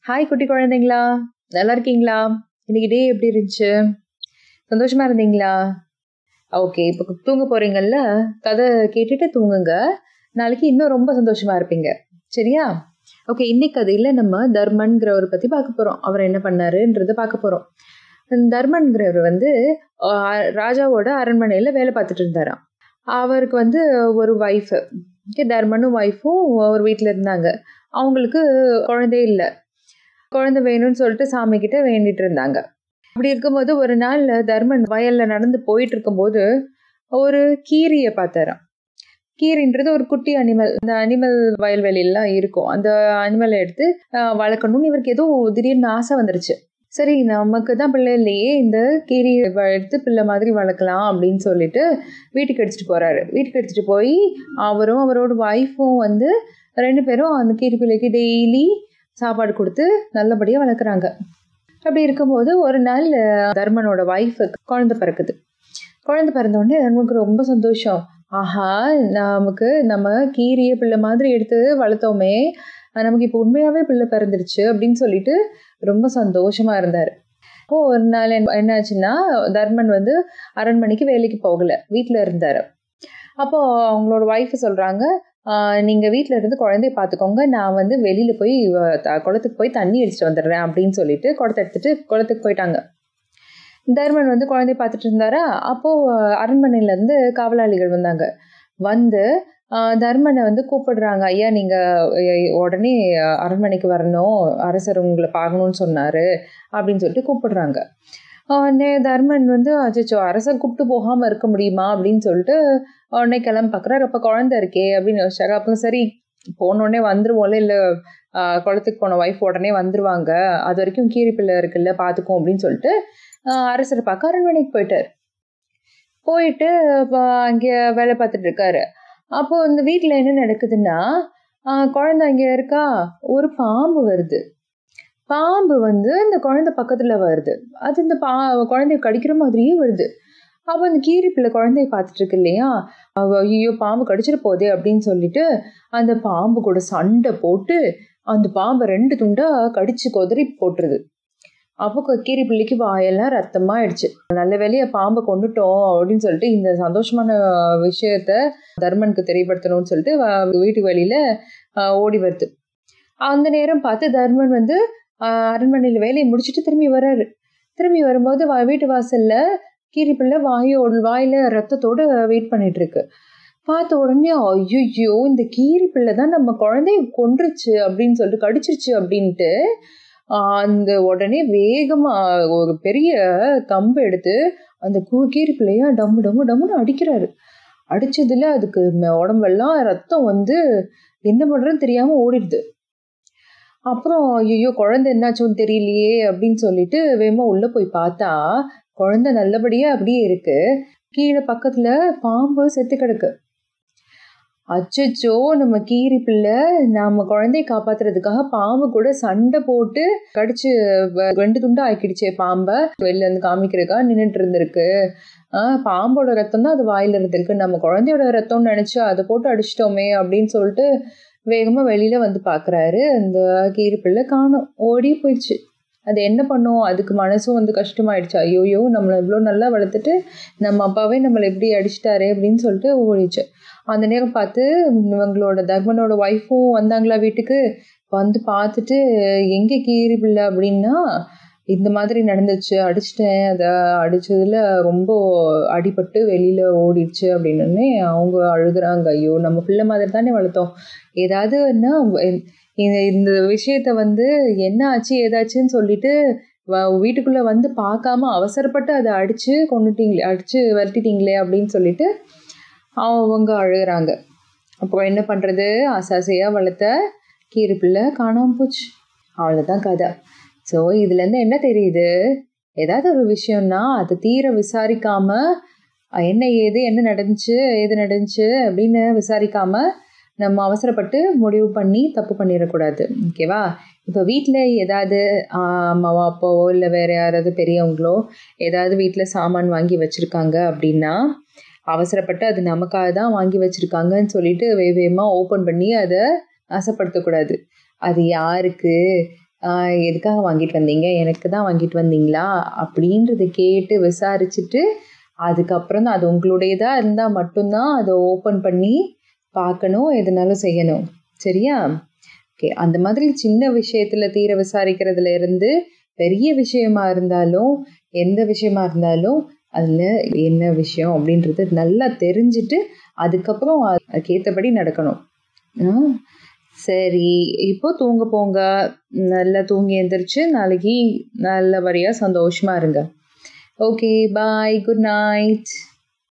Hi குட்டி குழந்தைங்களா நல்லா இருக்கீங்களா இன்னைக்கு டே எப்படி இருந்துச்சு சந்தோஷமா இருந்தீங்களா ஓகே இப்போ தூங்க போறீங்கல்ல கதை கேட்டுட்டு தூங்குங்க நாளைக்கு இன்னும் ரொம்ப சந்தோஷமா இருப்பீங்க சரியா ஓகே இன்னைக்கு கதையில் நம்ம தர்மன்கிறவரை பற்றி பார்க்க போகிறோம் அவர் என்ன பண்ணாருன்றதை பார்க்க போகிறோம் தர்மன்கிறவர் வந்து ஆஹ், ராஜாவோட அரண்மனையில் வேலை பார்த்துட்டு இருந்தாராம் அவருக்கு வந்து ஒரு ஒய்ஃபு தர்மனும் ஒய்ஃபும் ஒரு வீட்டில் இருந்தாங்க அவங்களுக்கு குழந்தை இல்லை குழந்தை வேணும்னு சொல்லிட்டு சாமி கிட்ட வேண்டிட்டு இருந்தாங்க அப்படி இருக்கும்போது ஒரு நாள் தர்மன் வயல்ல நடந்து போயிட்டு இருக்கும்போது ஒரு கீரியை பார்த்தாராம் கீரின்றது ஒரு குட்டி அனிமல் அந்த அனிமல் வயல்வெளியெல்லாம் இருக்கும் அந்த அனிமலை எடுத்து ஆஹ், வளர்க்கணும்னு இவருக்கு ஏதோ திடீர்னு ஆசை வந்துருச்சு சரி நமக்கு தான் பிள்ளை இல்லையே இந்த கீரியை வ- எடுத்து பிள்ளை மாதிரி வளர்க்கலாம் அப்படின்னு சொல்லிட்டு வீட்டுக்கு எடுத்துட்டு போறாரு வீட்டுக்கு எடுத்துட்டு போய் அவரும் அவரோட ஒய்ஃபும் வந்து ரெண்டு பேரும் அந்த கீரி பிள்ளைக்கு டெய்லி சாப்பாடு கொடுத்து நல்லபடியாக வளர்க்குறாங்க அப்படி இருக்கும்போது ஒரு நாள் அஹ், தர்மனோட ஒய்ஃபுக்கு குழந்தை பிறக்குது குழந்தை பிறந்த உடனே தர்மனுக்கு ரொம்ப சந்தோஷம் ஆஹா நமக்கு நம்ம கீரிய பிள்ளை மாதிரி எடுத்து வளர்த்தோமே அஹ், நமக்கு இப்போ உண்மையாகவே பிள்ளை பிறந்துருச்சு அப்படின்னு சொல்லிட்டு ரொம்ப சந்தோஷமா இருந்தார் அப்போ ஒரு நாள் என்ன- என்னாச்சுன்னா தர்மன் வந்து அரண்மனைக்கு வேலைக்கு போகல வீட்டில் இருந்தார் அப்போ அவங்களோட ஒய்ஃப் சொல்றாங்க "ஆஹ், நீங்க வீட்டில் இருந்து குழந்தைய பார்த்துக்கோங்க நான் வந்து வெளியில போய் அஹ், த- குளத்துக்கு போய் தண்ணி அடிச்சிட்டு வந்துடுறேன் அப்படின்னு சொல்லிட்டு குடத்தை எடுத்துட்டு குளத்துக்கு போயிட்டாங்க தர்மன் வந்து குழந்தைய பார்த்துட்டு இருந்தாரா அப்போ அஹ், அரண்மனையில இருந்து காவலாளிகள் வந்தாங்க வந்து ஆஹ், தர்மனை வந்து கூப்பிடுறாங்க ஐயா நீங்க அஹ், உடனே அஹ், அரண்மனைக்கு வரணும் அரசர் உங்களை பார்க்கணும்னு சொன்னாரு அப்படின்னு சொல்லிட்டு கூப்பிடுறாங்க உடனே தர்மன் வந்து அச்சோ அரசர் கூப்பிட்டு போகாம இருக்க முடியுமா அப்படின்னு சொல்லிட்டு உடனே கிளம்பி பார்க்குறாரு அப்போ குழந்தை இருக்கே அப்படின்னு யோசிச்சாங்க அப்போ சரி போனோடனே வந்துருவோம்ல இல்லை குளத்துக்கு போன ஒய்ஃப் உடனே வந்துருவாங்க அது வரைக்கும் கீரி பிள்ளை இருக்குல்ல பார்த்துக்கும் அப்படின்னு சொல்லிட்டு ஆஹ் அரசரை பார்க்க அரண்மனைக்கு போயிட்டார் போயிட்டு அப்ப அங்கே வேலை பார்த்துட்டு இருக்காரு அப்போ இந்த வீட்டில் என்ன நடக்குதுன்னா ஆஹ் குழந்தை அங்கே இருக்கா ஒரு பாம்பு வருது பாம்பு வந்து இந்த குழந்தை பக்கத்தில் வருது அது இந்த பா குழந்தைய கடிக்கிற மாதிரியே வருது அப்போ அந்த கீரி பிள்ளை குழந்தைய பார்த்துட்டு இருக்கு இல்லையா அவ ஐயோ பாம்பு கடிச்சிட போதே அப்படின்னு சொல்லிட்டு அந்த பாம்பு கூட சண்டை போட்டு அந்த பாம்பை ரெண்டு துண்டா கடிச்சு கொதறி போட்டுருது அப்போ க- கீரி பிள்ளைக்கு வாயெல்லாம் ரத்தமா ஆயிடுச்சு நல்ல வேலையை பாம்பை கொண்டுட்டோம் அப்படின்னு சொல்லிட்டு இந்த சந்தோஷமான விஷயத்த தர்மனுக்கு தெரியப்படுத்தணும்னு சொல்லிட்டு வ- வீட்டு வழியில ஆஹ், ஓடி வருது அந்த நேரம் பார்த்து தர்மன் வந்து ஆஹ், அரண்மனையில வேலையை முடிச்சுட்டு திரும்பி வர்றாரு திரும்பி வரும்போது வ- வீட்டு வாசல்ல கீரி பிள்ளை வாயோட வாயில ரத்தத்தோட வெயிட் பண்ணிட்டு இருக்கு பார்த்த உடனே ஐயோ இந்த கீரி பிள்ளை தான் நம்ம குழந்தைய கொன்றுச்சு அப்படின்னு சொல்லிட்டு கடிச்சிருச்சு அப்படின்ட்டு ஆஹ் அந்த உடனே வேகமா ஒரு பெரிய கம்பு எடுத்து அந்த கு- கீரி பிள்ளைய டம்மு டம்மு டம்முன்னு அடிக்கிறாரு அடிச்சதுல அதுக்கு ம- உடம்பெல்லாம் ரத்தம் வந்து என்ன பண்றதுன்னு தெரியாம ஓடிடுது அப்புறம் ஐயோ குழந்தை என்னாச்சுன்னு தெரியலையே அப்படின்னு சொல்லிட்டு வேகமா உள்ள போய் பார்த்தா குழந்தை நல்லபடியா அப்படியே இருக்கு கீழே பக்கத்துல பாம்பு செத்து கிடக்கு அச்சச்சோ நம்ம கீரி பிள்ளை நம்ம குழந்தைய காப்பாத்துறதுக்காக பாம்பு கூட சண்டை போட்டு கடிச்சு வ- ரெண்டு துண்டா ஆக்கிடுச்சே பாம்பை வெளில இருந்து காமிக்கிறதுக்காக நின்றுட்டு இருந்திருக்கு ஆஹ் பாம்போட ரத்தம் தான் அது வாயில இருந்திருக்கு நம்ம குழந்தையோட ரத்தம்னு நினைச்சு அதை போட்டு அடிச்சிட்டோமே அப்படின்னு சொல்லிட்டு வேகமா வெளியில வந்து பாக்குறாரு அந்த கீரி பிள்ளை காணோம் ஓடி போயிடுச்சு அது என்ன பண்ணும் அதுக்கு மனசும் வந்து கஷ்டமாயிடுச்சு ஐயோயோ நம்மளை இவ்வளோ நல்லா வளர்த்துட்டு நம்ம அப்பாவே நம்மளை எப்படி அடிச்சிட்டாரே அப்படின்னு சொல்லிட்டு ஓடிச்சு அந்த நேரம் பார்த்து இவங்களோட தர்மனோட ஒய்ஃபும் வந்தாங்களா வீட்டுக்கு வந்து பார்த்துட்டு எங்கே கீரி பிள்ளை அப்படின்னா இந்த மாதிரி நடந்துச்சு அடிச்சிட்டேன் அதை அடிச்சதுல ரொம்ப அடிபட்டு வெளியில ஓடிடுச்சு அப்படின்னு அவங்க அழுகுறாங்க ஐயோ நம்ம பிள்ளை மாதிரி தானே வளர்த்தோம் ஏதாவதுன்னா இந்த இந்த விஷயத்த வந்து என்ன ஆச்சு ஏதாச்சுன்னு சொல்லிட்டு வ- வீட்டுக்குள்ள வந்து பார்க்காம அவசரப்பட்டு அதை அடிச்சு கொண்டுட்டீங்களே அடிச்சு விரட்டிட்டீங்களே அப்படின்னு சொல்லிட்டு அவங்க அழுகுறாங்க அப்போ என்ன பண்றது ஆசாசையா வளர்த்த கீரி பிள்ளை காணாம போச்சு அவ்வளோதான் கதை ஸோ இதுலேருந்து என்ன தெரியுது ஏதாவது ஒரு விஷயம்னா அதை தீர விசாரிக்காம அஹ், என்ன ஏது என்ன நடந்துச்சு ஏது நடந்துச்சு அப்படின்னு விசாரிக்காம நம்ம அவசரப்பட்டு முடிவு பண்ணி தப்பு பண்ணிடக்கூடாது ஓகேவா இப்போ வீட்டில் ஏதாவது ஆஹ், அம்மாவோ அப்பாவோ இல்லை வேற யாராவது பெரியவங்களோ ஏதாவது வீட்டில் சாமான் வாங்கி வச்சுருக்காங்க அப்படின்னா அவசரப்பட்டு அது நமக்காக தான் வாங்கி வச்சுருக்காங்கன்னு சொல்லிட்டு வே வேகமாக ஓப்பன் பண்ணி அதை நாசப்படுத்தக்கூடாது அது யாருக்கு ஆஹ் எதுக்காக வாங்கிட்டு வந்தீங்க எனக்கு தான் வாங்கிட்டு வந்தீங்களா அப்படின்றத கேட்டு விசாரிச்சுட்டு அதுக்கப்புறம் தான் அது உங்களுடையதாக இருந்தால் மட்டும்தான் அதை ஓப்பன் பண்ணி பார்க்கணும் எதுனாலும் செய்யணும் சரியா ஓகே அந்த மாதிரி சின்ன விஷயத்தில் தீர விசாரிக்கிறதுல இருந்து பெரிய விஷயமா இருந்தாலும் எந்த விஷயமா இருந்தாலும் அதில் என்ன விஷயம் அப்படின்றது நல்லா தெரிஞ்சுட்டு அதுக்கப்புறம் அதுக்கேற்றபடி நடக்கணும் ஆ? சரி இப்போ தூங்க போங்க நல்லா தூங்கி எந்திரிச்சு நாளைக்கு நல்லபடியாக சந்தோஷமாக இருங்க ஓகே பாய் குட் நைட்